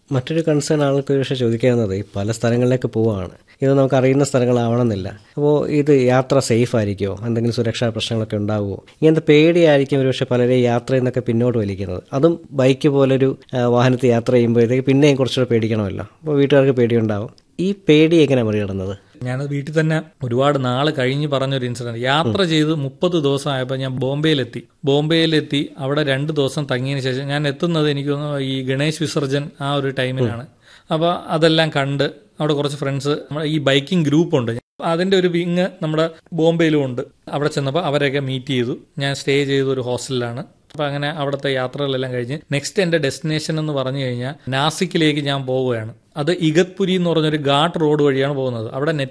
മറ്റൊരു കൺസേൺ ആൾക്ക് പക്ഷേ ചോദിക്കാവുന്നത് ഈ പല സ്ഥലങ്ങളിലേക്ക് പോവുകയാണ് ഇത് നമുക്ക് അറിയുന്ന സ്ഥലങ്ങളാവണമെന്നില്ല അപ്പോൾ ഇത് യാത്ര സേഫ് ആയിരിക്കുമോ എന്തെങ്കിലും സുരക്ഷാ പ്രശ്നങ്ങളൊക്കെ ഉണ്ടാവുമോ ഇങ്ങനത്തെ പേടിയായിരിക്കും ഒരുപക്ഷെ പലരെ യാത്രയിൽ നിന്നൊക്കെ പിന്നോട്ട് വലിക്കുന്നത് അതും ബൈക്ക് പോലൊരു ആ, വാഹനത്തിൽ യാത്ര ചെയ്യുമ്പോഴത്തേക്ക് പിന്നെയും കുറച്ചുകൂടെ പേടിക്കണമല്ലോ അപ്പോൾ വീട്ടുകാർക്ക് പേടിയുണ്ടാവും ഈ പേടി എങ്ങനെ മറികടന്നത് ഞാനത് വീട്ടിൽ തന്നെ ഒരുപാട് നാൾ കഴിഞ്ഞ് പറഞ്ഞൊരു ഇൻസിഡന്റ് യാത്ര ചെയ്ത് മുപ്പത് ദിവസം ആയപ്പോൾ ഞാൻ ബോംബെയിലെത്തി ബോംബെയിലെത്തി അവിടെ രണ്ട് ദിവസം തങ്ങിയതിന് ശേഷം ഞാൻ എത്തുന്നത് എനിക്ക് തോന്നുന്നു ഈ ഗണേശ് വിസർജൻ ആ ഒരു ടൈമിലാണ് അപ്പോൾ അതെല്ലാം കണ്ട് അവിടെ കുറച്ച് ഫ്രണ്ട്സ് ഈ ബൈക്കിംഗ് ഗ്രൂപ്പ് ഉണ്ട് അതിന്റെ ഒരു വിങ് നമ്മുടെ ബോംബെയിലും ഉണ്ട് അവിടെ ചെന്നപ്പോൾ അവരെയൊക്കെ മീറ്റ് ചെയ്തു ഞാൻ സ്റ്റേ ചെയ്ത ഒരു ഹോസ്റ്റലിലാണ് അപ്പൊ അങ്ങനെ അവിടുത്തെ യാത്രകളെല്ലാം കഴിഞ്ഞ് നെക്സ്റ്റ് എന്റെ ഡെസ്റ്റിനേഷൻ എന്ന് പറഞ്ഞു കഴിഞ്ഞാൽ നാസിക്കിലേക്ക് ഞാൻ പോവുകയാണ് അത് ഇഗത്പുരി എന്ന് പറഞ്ഞൊരു ഘാട്ട് റോഡ് വഴിയാണ് പോകുന്നത് അവിടെ നെറ്റ്